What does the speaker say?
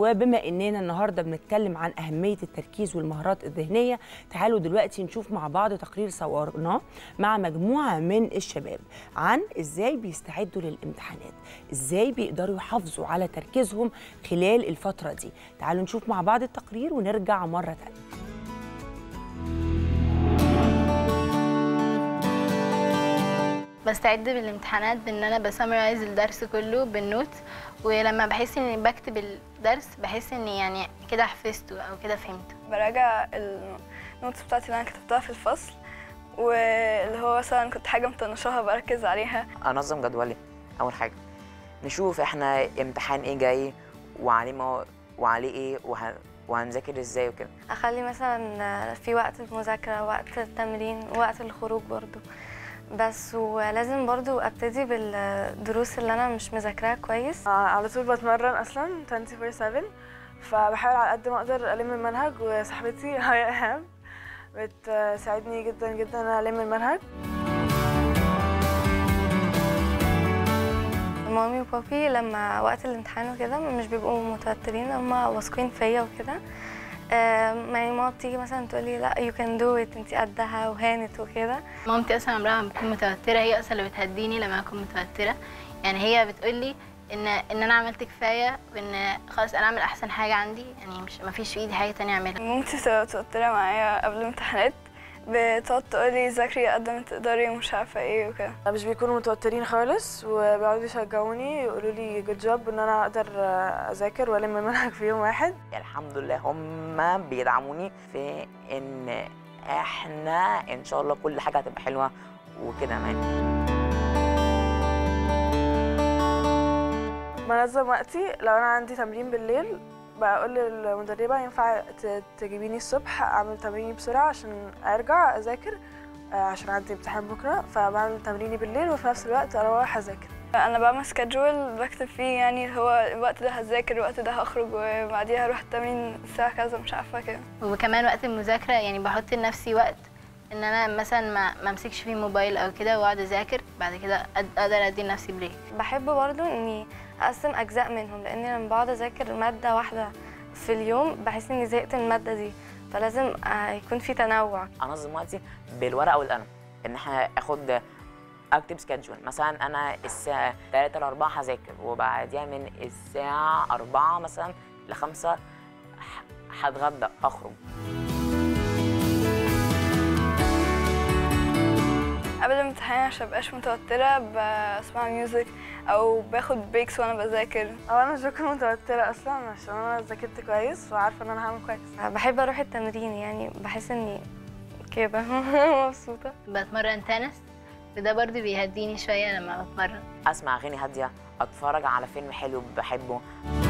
وبما اننا النهارده بنتكلم عن اهميه التركيز والمهارات الذهنيه تعالوا دلوقتي نشوف مع بعض تقرير صورناه مع مجموعه من الشباب عن ازاي بيستعدوا للامتحانات ازاي بيقدروا يحافظوا على تركيزهم خلال الفتره دي تعالوا نشوف مع بعض التقرير ونرجع مره تانية بستعد بالامتحانات بان انا بسمرايز الدرس كله بالنوت ولما بحس اني بكتب الدرس بحس اني يعني كده حفظته او كده فهمته براجع النوتس بتاعتي اللي انا كتبتها في الفصل واللي هو مثلا كنت حاجه مطنشاها بركز عليها انظم جدولي اول حاجه نشوف احنا امتحان ايه جاي وعليه مو... وعليه ايه وه... وهنذاكر ازاي وكده اخلي مثلا في وقت المذاكره وقت التمرين وقت الخروج برضو بس ولازم برضو ابتدي بالدروس اللي انا مش مذاكراها كويس على طول بتمرن اصلا 24/7 فبحاول على قد ما اقدر الم المنهج وصاحبتي هيا ايهاب بتساعدني جدا جدا ان انا الم المنهج مامي وبابي لما وقت الامتحان وكده مش بيبقوا متوترين هما واثقين فيا وكده يعني ماما بتيجي مثلا تقولي لا يو كان دو ات انت قدها وهانت وكده مامتي اصلا عمرها ما بتكون متوتره هي اصلا اللي بتهديني لما اكون متوتره يعني هي بتقولي ان ان انا عملت كفايه وان خلاص انا اعمل احسن حاجه عندي يعني مش ما فيش في ايدي حاجه تانية اعملها مامتي بتبقى متوتره معايا قبل الامتحانات بتقعد تقولي ذاكري قد ما تقدري ومش عارفه ايه وكده مش بيكونوا متوترين خالص وبيقعدوا يشجعوني يقولوا لي جود جوب ان انا اقدر اذاكر والم المنهج في يوم واحد الحمد لله هم بيدعموني في ان احنا ان شاء الله كل حاجه هتبقى حلوه وكده معانا بنظم وقتي لو انا عندي تمرين بالليل بقول للمدربة ينفع تجيبيني الصبح أعمل تمريني بسرعة عشان أرجع أذاكر عشان عندي امتحان بكرة فبعمل تمريني بالليل وفي نفس الوقت أروح أذاكر أنا بعمل سكادجول بكتب فيه يعني هو الوقت ده هذاكر الوقت ده هخرج وبعديها هروح التمرين الساعة كذا مش عارفة كده وكمان وقت المذاكرة يعني بحط لنفسي وقت ان انا مثلا ما ما امسكش فيه موبايل او كده واقعد اذاكر بعد كده اقدر ادي لنفسي بريك بحب برضو اني اقسم اجزاء منهم لاني لما بقعد اذاكر ماده واحده في اليوم بحس اني زهقت من الماده دي فلازم يكون في تنوع انظم وقتي بالورقه والقلم ان احنا اخد اكتب سكادجول مثلا انا الساعه 3 ل 4 هذاكر وبعديها من الساعه 4 مثلا ل 5 هتغدى اخرج قبل الامتحان عشان مبقاش متوترة بسمع ميوزك أو باخد بريكس وأنا بذاكر أو أنا مش بكون متوترة أصلا عشان أنا ذاكرت كويس وعارفة إن أنا هعمل كويس بحب أروح التمرين يعني بحس إني كده مبسوطة بتمرن تنس وده برضه بيهديني شوية لما بتمرن أسمع أغاني هادية أتفرج على فيلم حلو بحبه